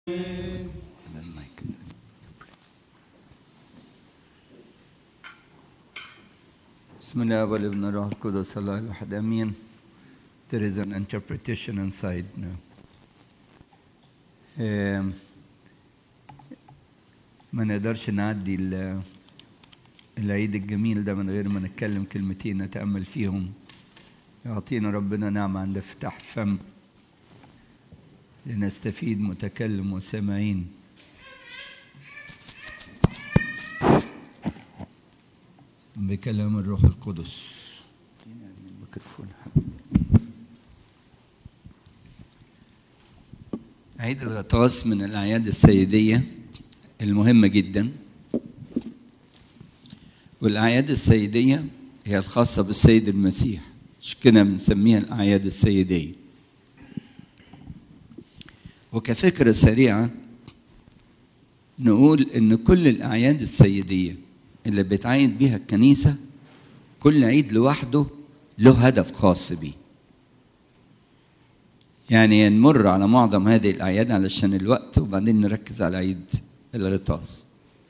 بسم الله والابن الروح القدس الله الواحد امين There is an interpretation inside now. آم، ما نقدرش نعدي ال- العيد الجميل ده من غير ما نتكلم كلمتين نتأمل فيهم يعطينا ربنا نعمة عند افتتاح الفم لنستفيد متكلم وسامعين بكلام الروح القدس الميكروفون حبيبي. عيد الغطاس من الأعياد السيدية المهمة جدا والأعياد السيدية هي الخاصة بالسيد المسيح مش كده بنسميها الأعياد السيدية وكفكرة سريعة نقول إن كل الأعياد السيدية اللي بتعيد بيها الكنيسة كل عيد لوحده له هدف خاص بيه يعني نمر على معظم هذه الأعياد علشان الوقت وبعدين نركز على عيد الغطاس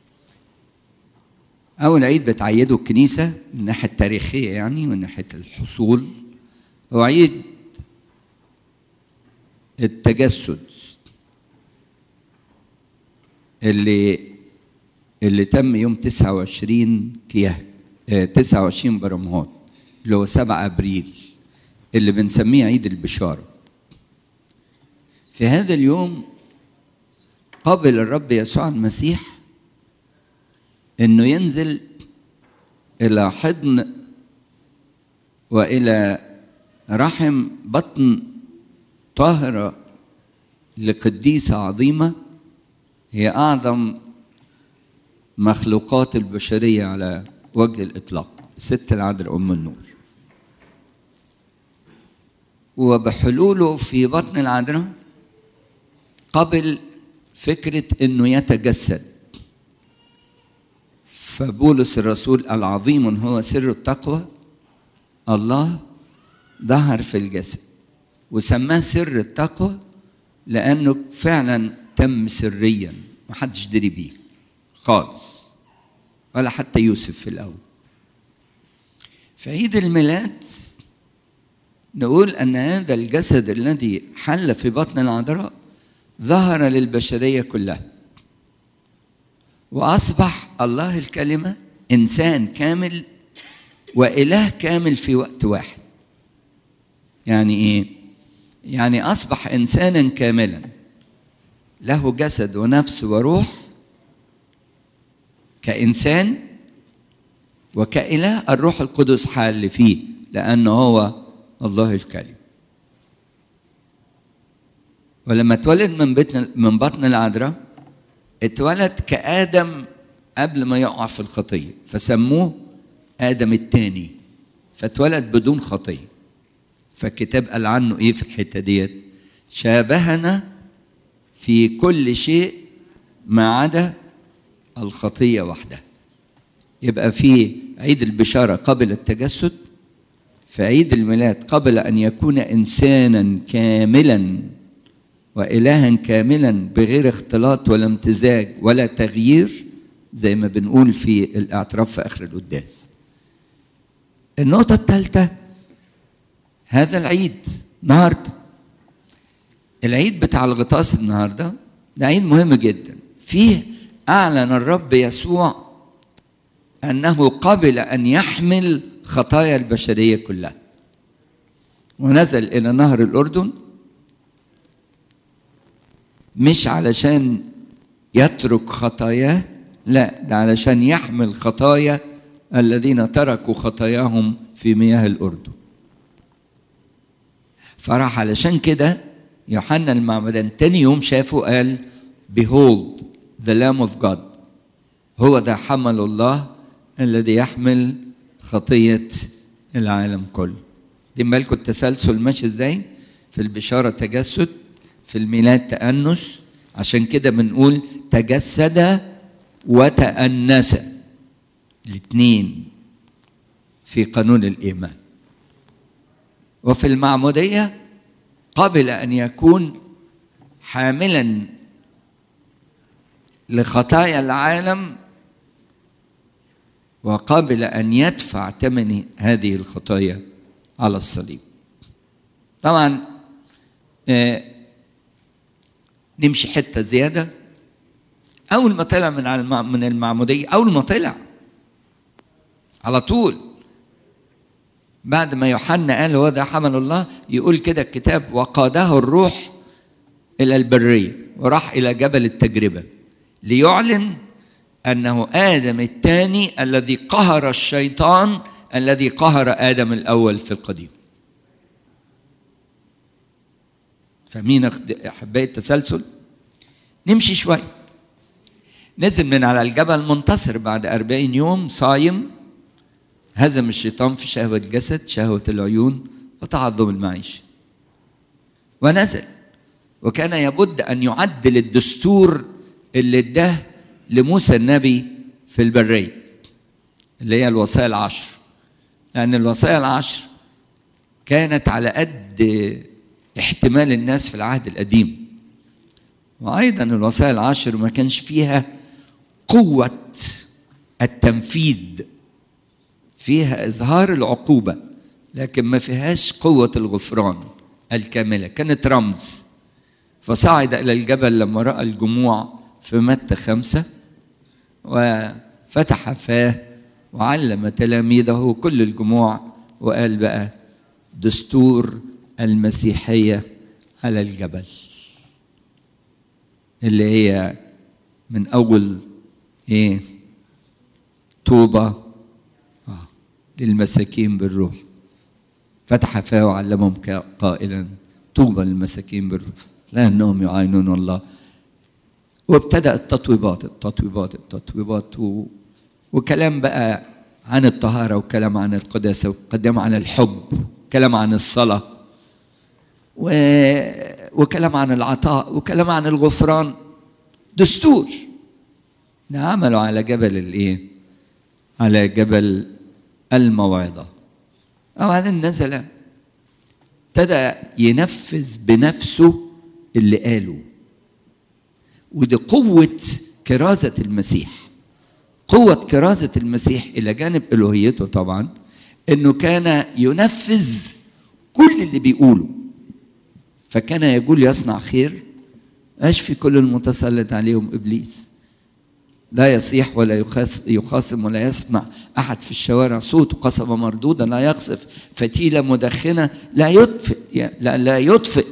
أول عيد بتعيده الكنيسة من الناحية التاريخية يعني ومن ناحية الحصول هو عيد التجسد اللي اللي تم يوم 29 كياه آه، 29 برمهات اللي هو 7 ابريل اللي بنسميه عيد البشاره في هذا اليوم قبل الرب يسوع المسيح انه ينزل الى حضن والى رحم بطن طاهره لقديسه عظيمه هي اعظم مخلوقات البشريه على وجه الاطلاق الست العذراء ام النور وبحلوله في بطن العذراء قبل فكره انه يتجسد فبولس الرسول العظيم هو سر التقوى الله ظهر في الجسد وسماه سر التقوى لانه فعلا تم سريا محدش دري بيه خالص ولا حتى يوسف في الاول في عيد الميلاد نقول ان هذا الجسد الذي حل في بطن العذراء ظهر للبشريه كلها واصبح الله الكلمه انسان كامل واله كامل في وقت واحد يعني ايه يعني اصبح انسانا كاملا له جسد ونفس وروح كانسان وكاله الروح القدس حال فيه لانه هو الله الكلمه ولما اتولد من بطن من بطن العذراء اتولد كآدم قبل ما يقع في الخطية فسموه آدم الثاني فاتولد بدون خطية فالكتاب قال عنه ايه في الحتة ديت شابهنا في كل شيء ما عدا الخطية وحدها يبقى في عيد البشارة قبل التجسد في عيد الميلاد قبل أن يكون إنسانا كاملا وإلها كاملا بغير اختلاط ولا امتزاج ولا تغيير زي ما بنقول في الاعتراف في آخر القداس النقطة الثالثة هذا العيد النهارده العيد بتاع الغطاس النهارده ده عيد مهم جدا فيه أعلن الرب يسوع أنه قبل أن يحمل خطايا البشرية كلها ونزل إلى نهر الأردن مش علشان يترك خطاياه لا ده علشان يحمل خطايا الذين تركوا خطاياهم في مياه الأردن فراح علشان كده يوحنا المعمدان تاني يوم شافه قال behold the lamb of God هو ده حمل الله الذي يحمل خطية العالم كله دي بالكم التسلسل ماشي ازاي في البشارة تجسد في الميلاد تأنس عشان كده بنقول تجسد وتأنس الاثنين في قانون الإيمان وفي المعمودية قبل أن يكون حاملا لخطايا العالم وقبل ان يدفع ثمن هذه الخطايا على الصليب طبعا آه نمشي حته زياده اول ما طلع من على من المعموديه اول ما طلع على طول بعد ما يوحنا قال هو ده حمل الله يقول كده الكتاب وقاده الروح الى البريه وراح الى جبل التجربه ليعلن انه ادم الثاني الذي قهر الشيطان الذي قهر ادم الاول في القديم فاهمين احبائي التسلسل نمشي شويه نزل من على الجبل منتصر بعد أربعين يوم صايم هزم الشيطان في شهوة الجسد شهوة العيون وتعظم المعيشة ونزل وكان يبد أن يعدل الدستور اللي اداه لموسى النبي في البرية اللي هي الوصايا العشر لأن الوصايا العشر كانت على قد احتمال الناس في العهد القديم وأيضا الوصايا العشر ما كانش فيها قوة التنفيذ فيها إظهار العقوبة لكن ما فيهاش قوة الغفران الكاملة كانت رمز فصعد إلى الجبل لما رأى الجموع في متى خمسة وفتح فاه وعلم تلاميذه كل الجموع وقال بقى دستور المسيحية على الجبل اللي هي من أول إيه توبة آه. للمساكين بالروح فتح فاه وعلمهم قائلا طوبى للمساكين بالروح لأنهم يعاينون الله وابتدأ التطويبات التطويبات التطويبات و... وكلام بقى عن الطهارة وكلام عن القداسة وكلام عن الحب وكلام عن الصلاة و... وكلام عن العطاء وكلام عن الغفران دستور ده عملوا على جبل الايه على جبل الموعظة وبعدين نزل ابتدى ينفذ بنفسه اللي قاله ودي قوة كرازة المسيح قوة كرازة المسيح إلى جانب ألوهيته طبعا إنه كان ينفذ كل اللي بيقوله فكان يقول يصنع خير أشفي كل المتسلط عليهم إبليس لا يصيح ولا يخاصم ولا يسمع أحد في الشوارع صوت قصبة مردودة لا يقصف فتيلة مدخنة لا يطفئ لا, لا يطفئ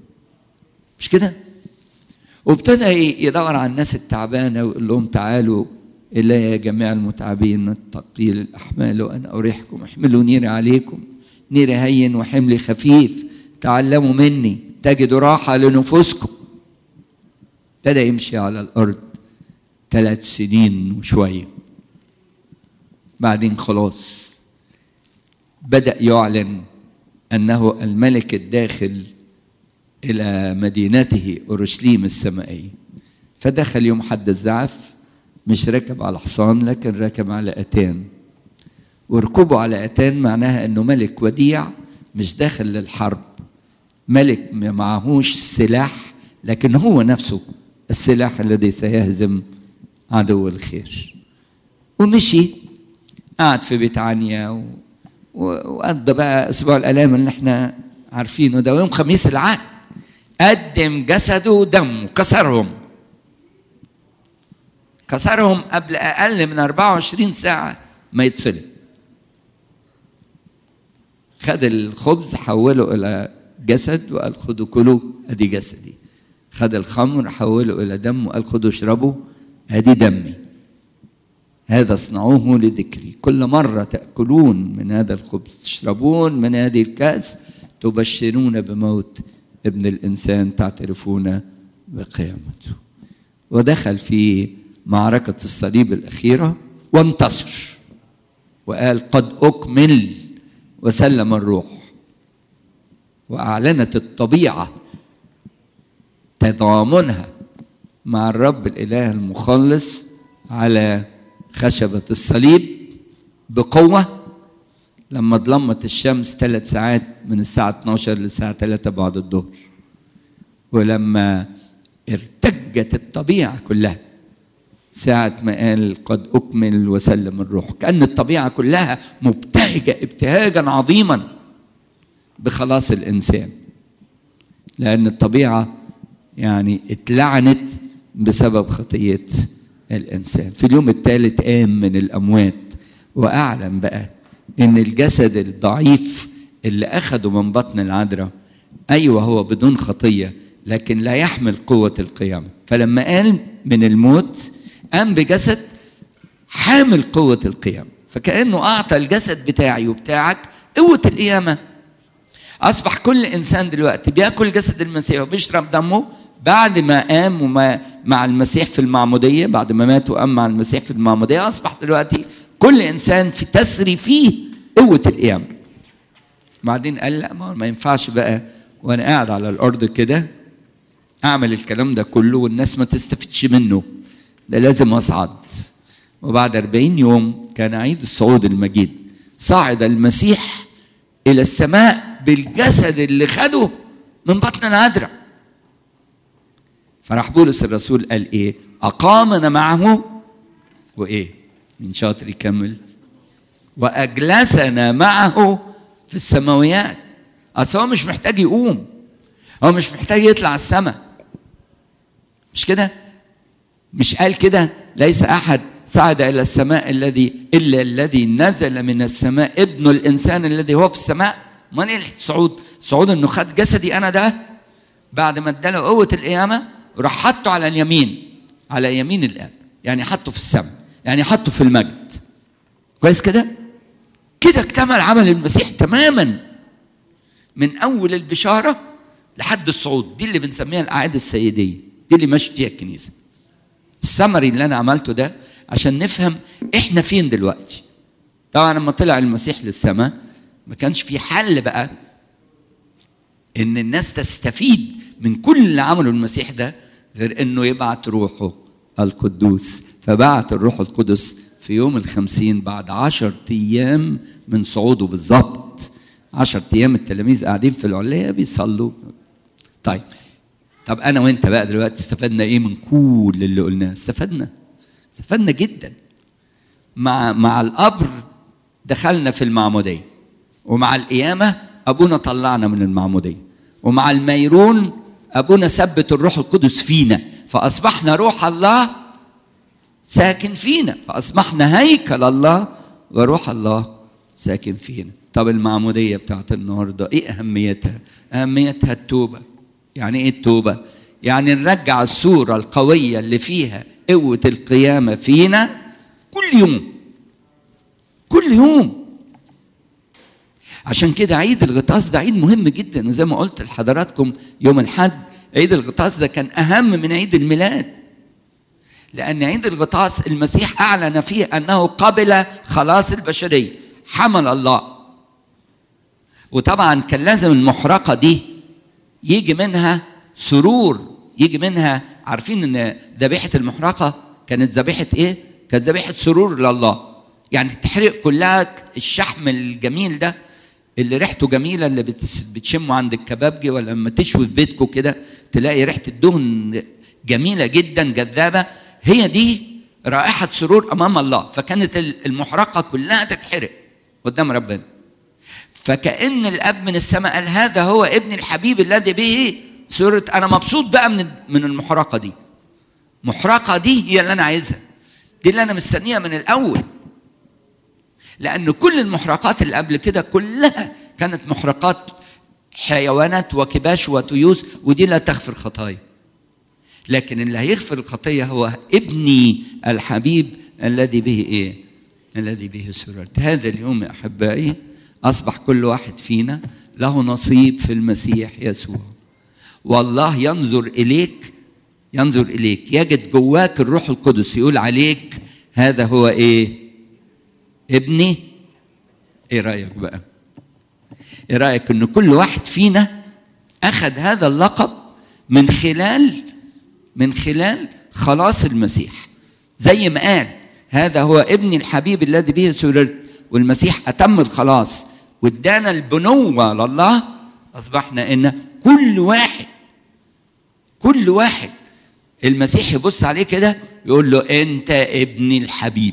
مش كده وابتدى يدور على الناس التعبانة ويقول لهم تعالوا إلي يا جميع المتعبين التقيل الأحمال وأنا أريحكم احملوا نيري عليكم نيري هين وحملي خفيف تعلموا مني تجدوا راحة لنفوسكم ابتدى يمشي على الأرض ثلاث سنين وشوية بعدين خلاص بدأ يعلن أنه الملك الداخل إلى مدينته أورشليم السمائية فدخل يوم حد الزعف مش راكب على حصان لكن راكب على أتان وركوبه على أتان معناها أنه ملك وديع مش داخل للحرب ملك ما معهوش سلاح لكن هو نفسه السلاح الذي سيهزم عدو الخير ومشي قعد في بيت عنيا و... وقضى بقى اسبوع الالام اللي احنا عارفينه ده يوم خميس العهد قدم جسده ودمه كسرهم كسرهم قبل اقل من 24 ساعه ما يتصلب خد الخبز حوله الى جسد وقال خدوا كلوا ادي جسدي خد الخمر حوله الى دم وقال خدوا اشربوا ادي دمي هذا اصنعوه لذكري كل مرة تأكلون من هذا الخبز تشربون من هذه الكأس تبشرون بموت ابن الإنسان تعترفون بقيامته ودخل في معركة الصليب الأخيرة وانتصر وقال قد أكمل وسلم الروح وأعلنت الطبيعة تضامنها مع الرب الإله المخلص على خشبة الصليب بقوة لما ظلمت الشمس ثلاث ساعات من الساعة 12 للساعة 3 بعد الظهر ولما ارتجت الطبيعة كلها ساعة ما قال قد أكمل وسلم الروح كأن الطبيعة كلها مبتهجة ابتهاجا عظيما بخلاص الإنسان لأن الطبيعة يعني اتلعنت بسبب خطية الإنسان في اليوم الثالث قام من الأموات وأعلم بقى إن الجسد الضعيف اللي أخده من بطن العذراء أيوة هو بدون خطية لكن لا يحمل قوة القيامة فلما قال من الموت قام بجسد حامل قوة القيامة فكأنه أعطى الجسد بتاعي وبتاعك قوة القيامة أصبح كل إنسان دلوقتي بياكل جسد المسيح وبيشرب دمه بعد ما قام وما مع المسيح في المعمودية بعد ما مات وقام مع المسيح في المعمودية أصبح دلوقتي كل إنسان في تسري فيه قوة القيامة بعدين قال لا ما, ما ينفعش بقى وأنا قاعد على الأرض كده أعمل الكلام ده كله والناس ما تستفدش منه ده لازم أصعد وبعد أربعين يوم كان عيد الصعود المجيد صعد المسيح إلى السماء بالجسد اللي خده من بطن العذراء فراح بولس الرسول قال ايه اقامنا معه وايه من شاطر يكمل واجلسنا معه في السماويات اصل هو مش محتاج يقوم هو مش محتاج يطلع السماء مش كده مش قال كده ليس احد صعد الى السماء الذي الا الذي نزل من السماء ابن الانسان الذي هو في السماء ما ايه الصعود صعود انه خد جسدي انا ده بعد ما اداله قوه القيامه راح حطه على اليمين على يمين الاب يعني حطه في السماء يعني حطه في المجد كويس كده كده اكتمل عمل المسيح تماما من اول البشاره لحد الصعود دي اللي بنسميها الاعياد السيديه دي اللي ماشيه فيها الكنيسه السمري اللي انا عملته ده عشان نفهم احنا فين دلوقتي طبعا لما طلع المسيح للسماء ما كانش في حل بقى ان الناس تستفيد من كل اللي عمله المسيح ده غير انه يبعت روحه القدوس فبعت الروح القدس في يوم الخمسين بعد عشر ايام من صعوده بالظبط عشر ايام التلاميذ قاعدين في العلية بيصلوا طيب طب انا وانت بقى دلوقتي استفدنا ايه من كل اللي قلناه استفدنا استفدنا جدا مع مع القبر دخلنا في المعموديه ومع القيامه ابونا طلعنا من المعموديه ومع الميرون ابونا ثبت الروح القدس فينا فاصبحنا روح الله ساكن فينا فاصبحنا هيكل الله وروح الله ساكن فينا طب المعموديه بتاعت النهارده ايه اهميتها اهميتها التوبه يعني ايه التوبه يعني نرجع الصوره القويه اللي فيها قوه القيامه فينا كل يوم كل يوم عشان كده عيد الغطاس ده عيد مهم جدا وزي ما قلت لحضراتكم يوم الحد عيد الغطاس ده كان اهم من عيد الميلاد لان عيد الغطاس المسيح اعلن فيه انه قبل خلاص البشريه حمل الله وطبعا كان لازم المحرقه دي يجي منها سرور يجي منها عارفين ان ذبيحه المحرقه كانت ذبيحه ايه كانت ذبيحه سرور لله يعني تحرق كلها الشحم الجميل ده اللي ريحته جميله اللي بتشمه عند الكبابجي ولا لما تشوي في بيتكم كده تلاقي ريحه الدهن جميله جدا جذابه هي دي رائحه سرور امام الله فكانت المحرقه كلها تتحرق قدام ربنا فكأن الاب من السماء قال هذا هو ابن الحبيب الذي به سورة انا مبسوط بقى من من المحرقه دي محرقه دي هي اللي انا عايزها دي اللي انا مستنيها من الاول لأن كل المحرقات اللي قبل كده كلها كانت محرقات حيوانات وكباش وتيوس ودي لا تغفر خطايا لكن اللي هيغفر الخطية هو ابني الحبيب الذي به ايه الذي به سررت هذا اليوم يا أحبائي أصبح كل واحد فينا له نصيب في المسيح يسوع والله ينظر إليك ينظر إليك يجد جواك الروح القدس يقول عليك هذا هو إيه ابني ايه رايك بقى ايه رايك ان كل واحد فينا اخذ هذا اللقب من خلال من خلال خلاص المسيح زي ما قال هذا هو ابني الحبيب الذي به سررت والمسيح اتم الخلاص وادانا البنوه لله اصبحنا ان كل واحد كل واحد المسيح يبص عليه كده يقول له انت ابني الحبيب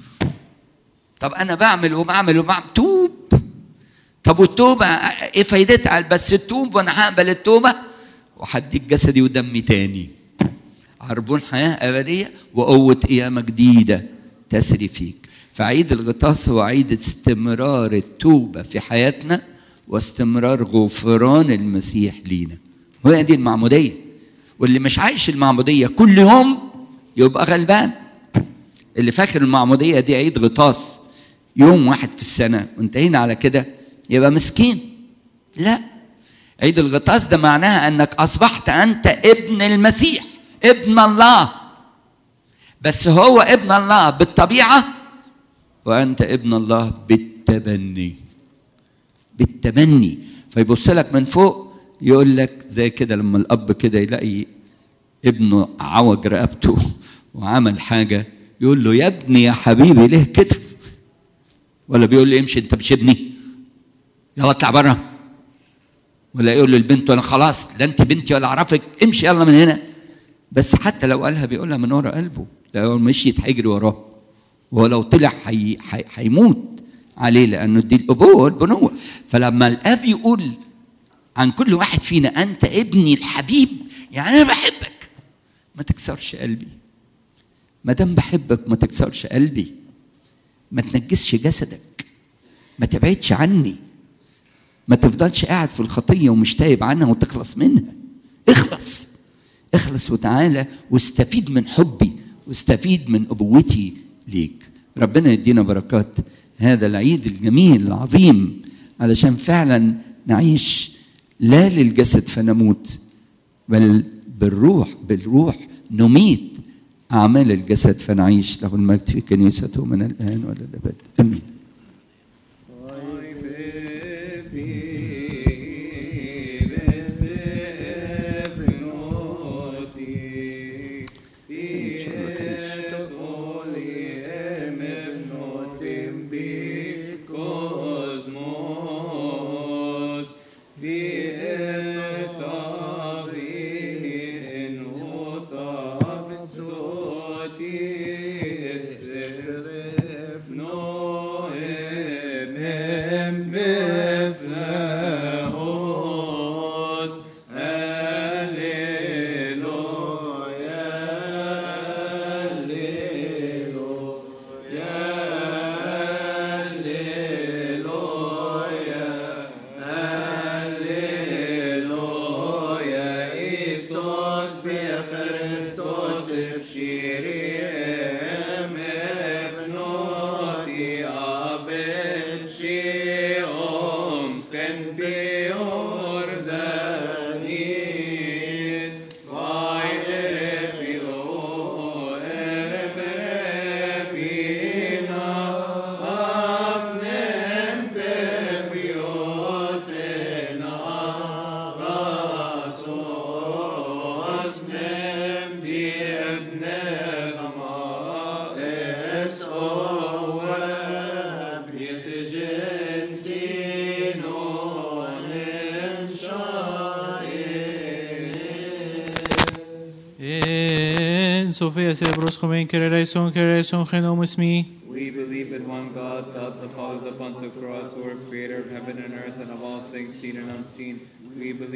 طب انا بعمل وبعمل وبعمل توب طب والتوبه ايه فايدتها بس التوب وانا هقبل التوبه وهديك جسدي ودمي تاني عربون حياه ابديه وقوه قيامه جديده تسري فيك فعيد الغطاس هو عيد استمرار التوبه في حياتنا واستمرار غفران المسيح لينا وهي دي المعموديه واللي مش عايش المعموديه كل يوم يبقى غلبان اللي فاكر المعموديه دي عيد غطاس يوم واحد في السنه وانتهينا على كده يبقى مسكين لا عيد الغطاس ده معناها انك اصبحت انت ابن المسيح ابن الله بس هو ابن الله بالطبيعه وانت ابن الله بالتبني بالتبني فيبص لك من فوق يقول لك زي كده لما الاب كده يلاقي ابنه عوج رقبته وعمل حاجه يقول له يا ابني يا حبيبي ليه كده ولا بيقول لي امشي انت مش ابني يلا اطلع بره ولا يقول للبنت انا خلاص لا انت بنتي ولا اعرفك امشي يلا من هنا بس حتى لو قالها بيقولها من ورا قلبه لو مشيت هيجري وراه ولو طلع هي... هي... هيموت عليه لانه دي الابوه والبنوه فلما الاب يقول عن كل واحد فينا انت ابني الحبيب يعني انا بحبك ما تكسرش قلبي ما دام بحبك ما تكسرش قلبي ما تنجسش جسدك ما تبعدش عني ما تفضلش قاعد في الخطيه ومش تايب عنها وتخلص منها اخلص اخلص وتعالى واستفيد من حبي واستفيد من ابوتي ليك ربنا يدينا بركات هذا العيد الجميل العظيم علشان فعلا نعيش لا للجسد فنموت بل بالروح بالروح نميت أعمال الجسد فنعيش له المجد في كنيسته من الآن وإلى الأبد آمين Sofia Cerebros Chomen Kerereson Kerereson Genomus me. We believe in one God, God the Father, the Pantocrator, creator of heaven and earth and of all things seen and unseen. We believe